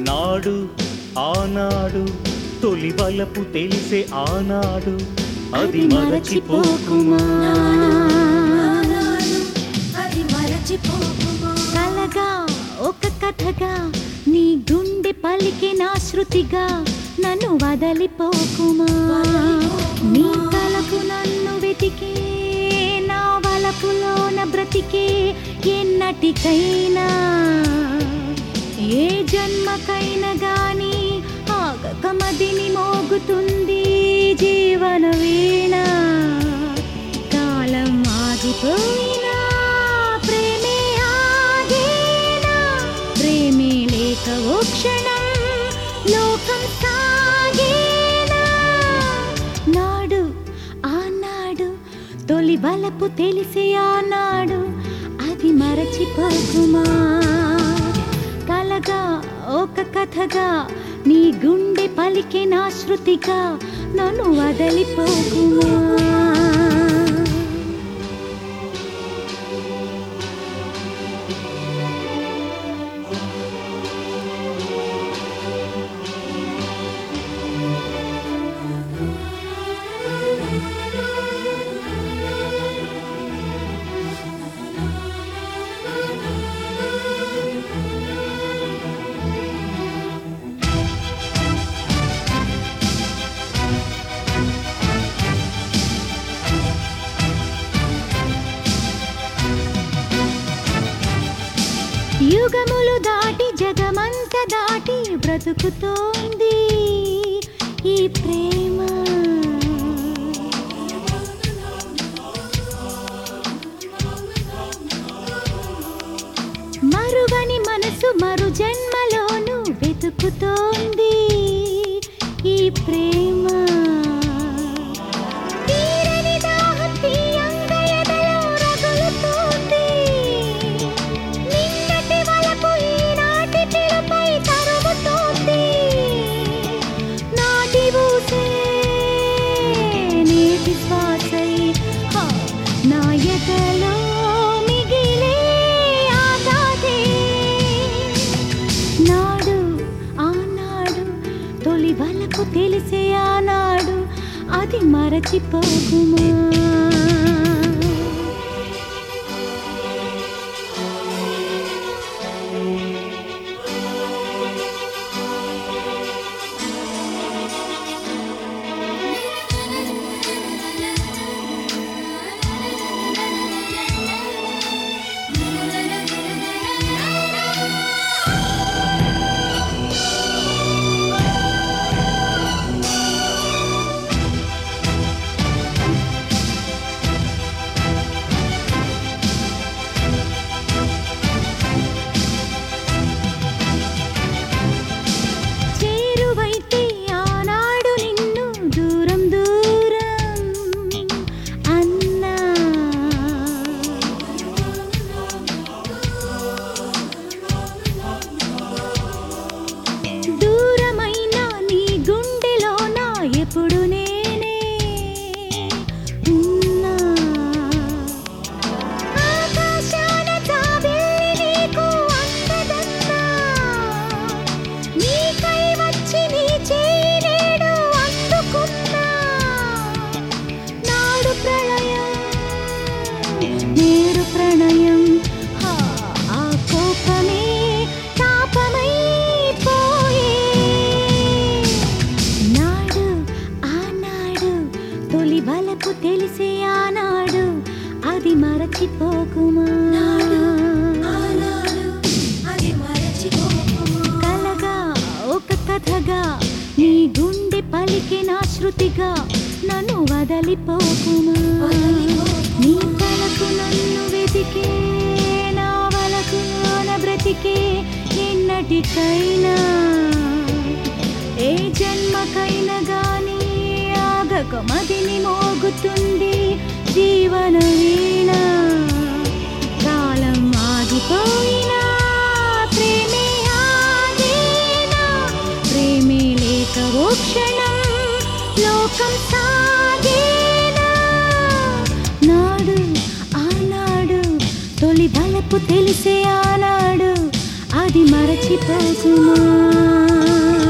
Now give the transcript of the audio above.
నాడు ఆనాడు తొలి వలపు తెలిసే ఆనాడు అది మరచిపోకుమా అది మరచిపోకుమా కలగా ఒక కథగా నీ గుండె పలికే నా శృతిగా నన్ను వదలిపోకుమా నీ కలకు నన్ను వెతికే నా వలపులోన బ్రతికే ఎన్నటికైనా ఏ జన్మకైనా గాని ఆగక మదిని మోగుతుంది జీవన వీణ కాలం ఆగిపోయినా ప్రేమే ఆగేనా ప్రేమే లేక ఓ క్షణం లోకం సాగేనా నాడు ఆనాడు తొలి బలపు తెలిసే ఆనాడు అది మరచిపోకుమా కలగా ఒక కథగా నీ గుండె పలికే నా శృతిగా నన్ను వదలిపోకుమా యుగములు దాటి జగమంత దాటి బ్రతుకుతోంది ఈ ప్రేమ మరువని మనసు మరు జన్మలోను వెతుకుతోంది ఈ ప్రేమ తీరని దాహం తీయంగా ఎదలో రగులుతోంది. నిన్నటి వలపు ఈనాటి పిలుపై తరుముతోంది. నాటి ఊసే నేటి శ్వాసై హా, నా ఎదలో మిగిలే ఆగాదే. నాడు ఆనాడు తొలి వలకు తెలిసే ఆనాడు అది మరచిపోకుమా చేరువైతే ఆనాడు నిన్ను దూరం దూరం అన్నా దూరమైన నీ గుండెలోన ఎప్పుడు నేనే ఉన్నా ఆకాశాన తాబేలి నీకు అందదన్నా నీకై వచ్చి నీ చేయి నేడు అందుకున్నా నాడు ప్రళయం నేడు ప్రణయం హా, ఆ కోపమే తాపమై పోయే నాడు ఆనాడు తొలి బలపు తెలిసే ఆనాడు అది మరచిపోకుమా ఆనాడు అది మరచిపోకుమా కలగా ఒక కథగా నీ గుండె పలికే నా శృతిగా నన్ను వదలిపోకుమా నీ కలకు నన్ను వెతికే నా వలకు నా బ్రతికే ఎన్నటికైనా ఏ జన్మకైనా గాని ఆగక మదిని మోగుతుంది జీవన వీణ కాలం ఆగిపోయినా ప్రేమే ఆగేనా ప్రేమే లేక ఓ క్షణం లోకం సాగేనా నాడు ఆనాడు తొలి బలపు తెలిసే ఆనాడు అది మరచిపోకుమా